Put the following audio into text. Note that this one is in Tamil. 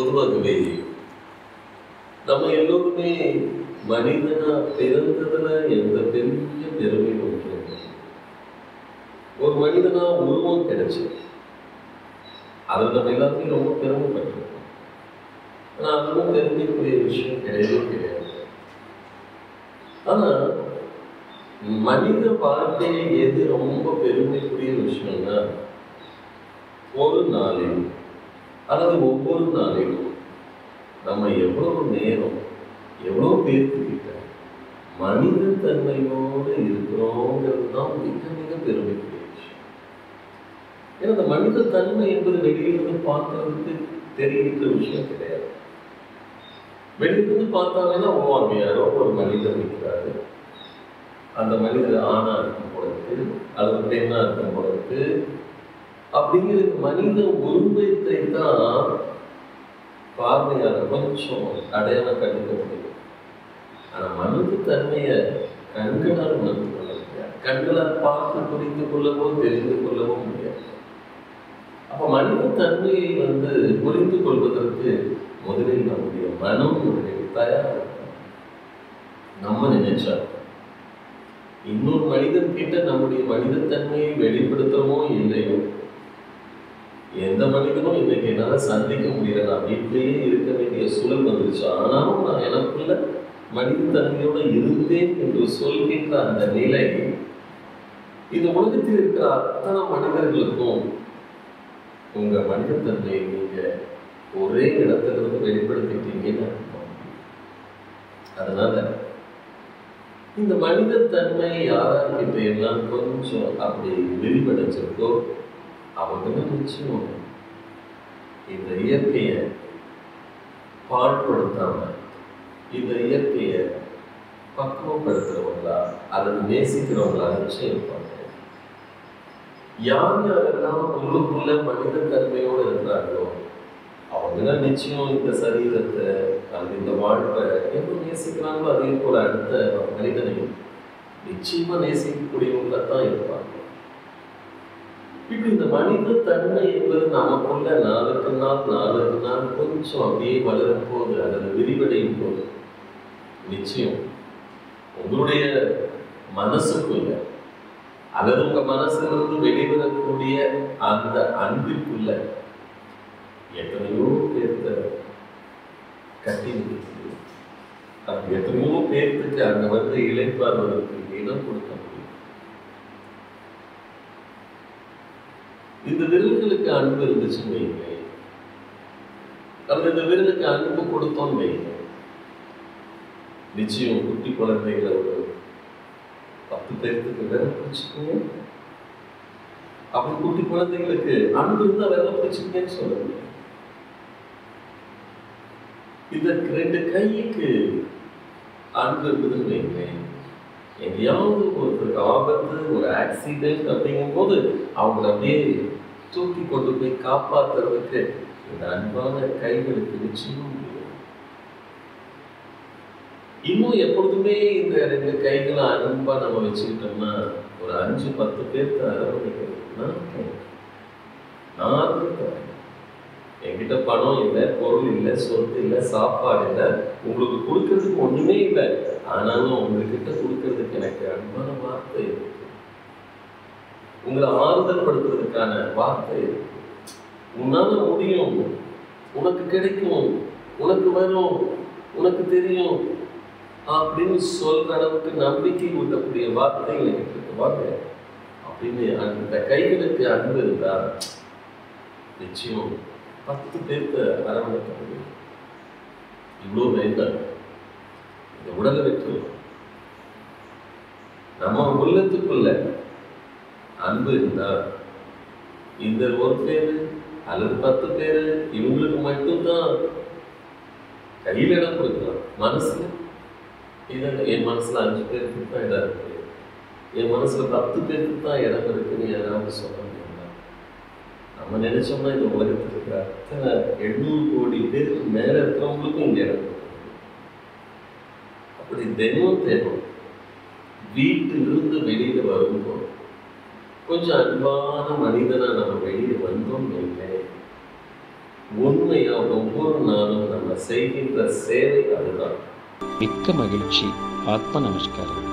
பொதுவாகவே நம்ம எல்லோருமே மனிதனா பிறந்ததுல எந்த பெரிய பெருமை ஒன்று ஒரு மனிதனா உருவம் கிடைச்சு அதில் நம்ம எல்லாத்தையும் ரொம்ப பெருமைப்பட்டிருக்கோம் ஆனால் அதுவும் பெருமைக்குரிய விஷயம் கிடையவே கிடையாது ஆனா மனித வாழ்க்கையை எது ரொம்ப பெருமைக்குரிய விஷயம்னா ஒரு நாளில் அல்லது ஒவ்வொரு நாளிலும் நம்ம எவ்வளவு நேரம் எவ்வளவு பேர்த்துக்கிட்ட மனித தன்மையோடு இருக்கிறோங்கிறது தான் மிக மிக பெருமைக்குரிய விஷயம் ஏன்னா இந்த மனித தன்மை என்பது வெளியிலிருந்து பார்க்கறதுக்கு தெரிகின்ற விஷயம் கிடையாது வெளியிலிருந்து பார்த்தாங்கன்னா ஓ அங்கே யாரோ ஒரு மனிதர் நிற்கிறாரு அந்த மனிதர் ஆணா இருக்கும் பொழுது அல்லது பெண்ணா இருக்கும் பொழுது அப்படிங்கிற மனித உருவத்தை தான் பார்வையாளர் கொஞ்சம் அடையாளம் கண்டுக்க முடியும் ஆனா மனித தன்மையை கண்களால் உணர்ந்து கொள்ள முடியாது கண்களால் பார்த்து புரிந்து கொள்ளவோ தெரிந்து கொள்ளவோ முடியாது அப்ப மனித தன்மையை வந்து புரிந்து கொள்வதற்கு முதலில் நம்முடைய மனம் முதலில் தயாரா இருக்கணும். நம்ம நினைச்சா இன்னொரு மனிதன் கிட்ட நம்முடைய மனிதத்தன்மையை வெளிப்படுத்துறோமோ இல்லையோ எந்த மனிதனும் இன்னைக்கு என்னால சந்திக்க முடியல நான் வீட்டிலேயே இருக்க வேண்டிய சூழல் வந்துருச்சு ஆனாலும் நான் எனக்குள்ள மனிதத்தன்மையோட இருந்தேன் என்று சொல்கின்ற அந்த நிலை இந்த உலகத்தில் இருக்கிற அத்தனை மனிதர்களுக்கும் உங்க மனிதத்தன்மையை நீங்க ஒரே இடத்துல இருந்து வெளிப்படுத்திட்டீங்கன்னு அர்த்தம். அதனால இந்த மனிதத்தன்மை யாரார்கிட்ட எல்லாம் கொஞ்சம் அப்படி விரிவடைச்சிருக்கோ அவங்க நிச்சயம் இந்த இயற்கையை பாழ்படுத்தாம இந்த இயற்கையை பக்குவப்படுத்துறவங்களா அல்லது நேசிக்கிறவங்களா நிச்சயம் இருப்பாங்க யார் யாரெல்லாம் உள்ளுக்குள்ள மனித தன்மையோடு இருக்கிறாங்களோ அவங்க நிச்சயம் இந்த சரீரத்தை அல்லது இந்த வாழ்வை எவ்வளவு நேசிக்கிறாங்களோ அதே போல அடுத்த மனிதனையும் நிச்சயமா நேசிக்கக்கூடியவங்களா தான் இருப்பாங்க இப்படி இந்த மனித தன்மை என்பது நமக்குள்ள நாளுக்கு நாள் நாளுக்கு நாள் கொஞ்சம் அப்படியே வளரும் போது அல்லது விரிவடையும் போது நிச்சயம் உங்களுடைய மனசுக்குள்ள அல்லது உங்க மனசிலிருந்து வெளிவரக்கூடிய அந்த அன்பிற்குள்ள எத்தனையோ பேர்த்த கட்டி நிறுத்தி அது எத்தனையோ பேர்த்துக்கு அங்க வந்து இழைப்பாடுவதற்கு இடம் கொடுக்க முடியும் இந்த விரல்களுக்கு அன்பு இருந்துச்சுன்னு வைங்க அல்லது இந்த விரலுக்கு அன்பு கொடுத்தோம்னு வைங்க நிச்சயம் குட்டி குழந்தைகளை ஒரு பத்து பேர்த்துக்கு விரல் பிடிச்சிக்கோங்க அப்படி குட்டி குழந்தைகளுக்கு அன்பு இருந்தா விரல பிடிச்சிக்கன்னு சொல்ல முடியும் இந்த ரெண்டு கைக்கு அன்பு இருக்குதுன்னு வைங்களேன் எங்கேயாவது ஒருத்தருக்கு ஆபத்து ஒரு ஆக்சிடென்ட் அப்படிங்கும் போது அவங்கள அப்படியே தூக்கி கொண்டு போய் காப்பாத்துறதுக்கு இந்த அன்பான கைகளுக்கு நிச்சயம் முடியும் இன்னும் எப்பொழுதுமே இந்த ரெண்டு கைகளை அன்பா நம்ம வச்சுக்கிட்டோம்னா ஒரு அஞ்சு பத்து பேர்த்த அரவணைக்கிறது நான் இருக்கேன். நான் இருக்கேன். என்கிட்ட பணம் இல்லை பொருள் இல்லை சொத்து இல்லை சாப்பாடு இல்லை உங்களுக்கு கொடுக்கறதுக்கு ஒண்ணுமே இல்லை ஆனாலும் உங்ககிட்ட கொடுக்கறதுக்கு எனக்கு அன்பான வார்த்தை இருக்கு உங்களை ஆறுதல் படுத்துறதுக்கான வார்த்தை இருக்கு உன்னால முடியும் உனக்கு கிடைக்கும் உனக்கு வரும் உனக்கு தெரியும் அப்படின்னு சொல்ற அளவுக்கு நம்பிக்கை ஊட்டக்கூடிய வார்த்தைகள் என்கிட்ட இருக்கு வாங்க அப்படின்னு அந்த கைகளுக்கு அன்பு இருந்தா நிச்சயம் பத்து பேர்த்த அரவணைக்க முடியும் இவ்வளோ வேண்டாம் இந்த உடலை விட்டு நம்ம உள்ளத்துக்குள்ள அன்பு இருந்தா இந்த ஒரு பேரு அல்லது பத்து பேரு இவங்களுக்கு மட்டும்தான் கையில் இடம் கொடுக்கலாம் மனசுல இது என் மனசுல அஞ்சு பேருக்கு தான் இடம் இருக்கு என் மனசுல பத்து பேருக்கு தான் இடம் இருக்குன்னு யாராவது சொல்ல முடியுமா நம்ம நினைச்சோம்னா இந்த உலகத்தில் இருக்கிற அத்தனை எண்ணூறு கோடி பேருக்கு மேல இருக்கிறவங்களுக்கும் இங்க இடம் இருக்கு. அப்படி தினம் தினம் வீட்டிலிருந்து வெளியில வரும்போது கொஞ்சம் அன்பான மனிதனா நம்ம வெளியே வந்தோம் இல்லை உண்மையா ஒவ்வொரு நீங்களும் நானும் நம்ம செய்கின்ற சேவை அதுதான் மிக்க மகிழ்ச்சி ஆத்ம நமஸ்காரம்